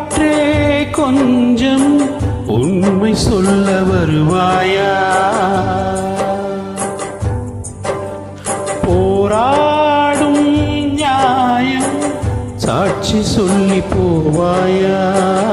பூங்காற்றே கொஞ்சம் உண்மை சொல்ல வருவாயா போராடும் நியாயம் சாட்சி சொல்லி போவாயா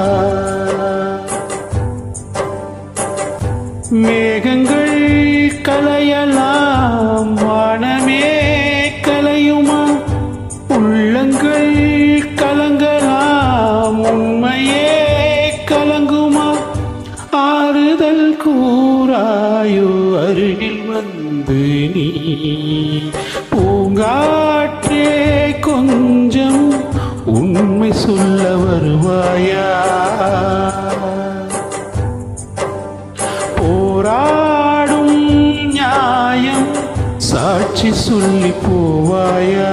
மேகங்கள் கலையலாம் வானமே கலையுமா உள்ளங்கள் கலங்கலாம் உண்மையே கலங்குமா ஆறுதல் கூறாயோ அருகில் வந்து நீ பூங்காற்றே கொஞ்சம் உண்மை சொல்ல வருவாயா போராடும் நியாயம் சாட்சி சொல்லி போவாயா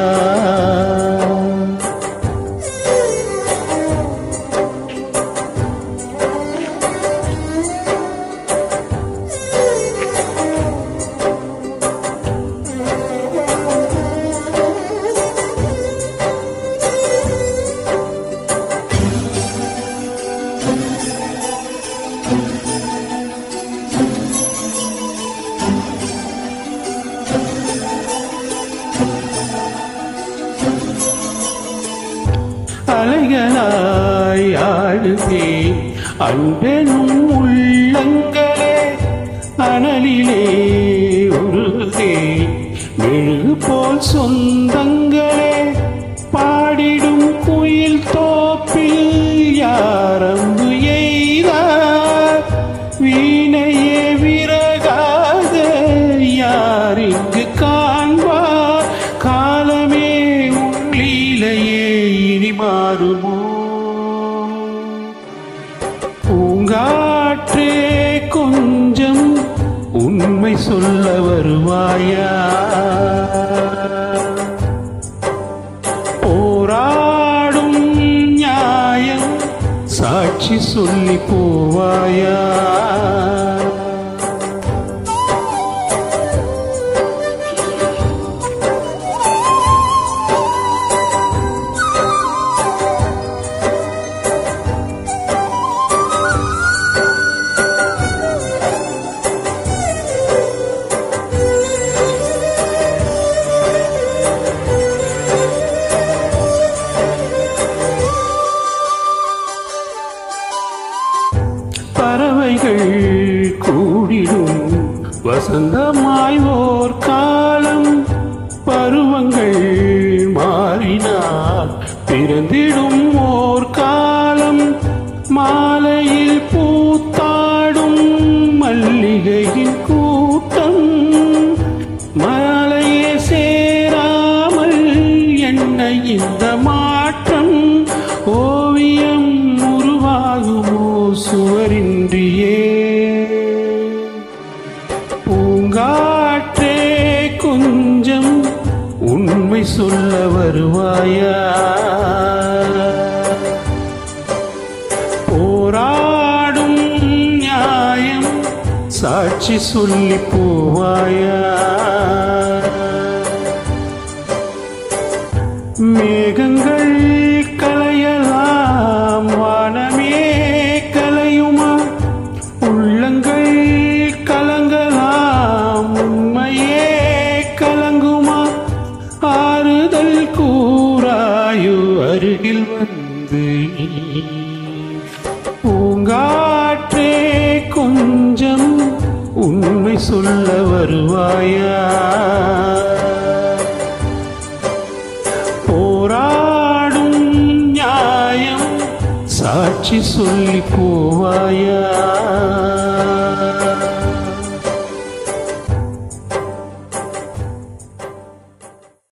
அலைகளாய் ஆடுதே அன்பெனும் உள்ளங்களே அனலிலே உருதே மெழுகு போல் சொந்தங்களே பாடிடும் குயில் தோப்பில் யாரம்பு எய்தார் வீணையே விறகாத யார் இங்கு காண்பார் காலமே உள்ளிலேயே இனி மாறுமோ பூங்காற்றே கொஞ்சம் உண்மை சொல்ல வருவாயா போராடும் நியாயம் சாட்சி சொல்லி போவாயா பறவைகள் கூடிடும் வசந்தமாய் ஓர் காலம் பருவங்கள் மாறினால் பிறந்திடும் ஓர் காலம் மாலையில் பூத்தாடும் மல்லிகையின் கூட்டம் மாலையே சேராமல் என்ன இந்த மாற்றம் ஓவியம் உருவாகுமோ சுவரின்றியே பூங்காற்றே கொஞ்சம் உண்மை சொல்ல வருவாயா போராடும் நியாயம் சாட்சி சொல்லி போவாயா மேகங்கள் கலையலாம் வானமே கலையுமா உள்ளங்கள் கலங்கலாம் உண்மையே கலங்குமா ஆறுதல் கூறாயோ அருகில் வந்து நீ. பூங்காற்றே கொஞ்சம் உண்மை சொல்ல வருவாயா போராடும் நியாயம் சாட்சி சொல்லி போவாயா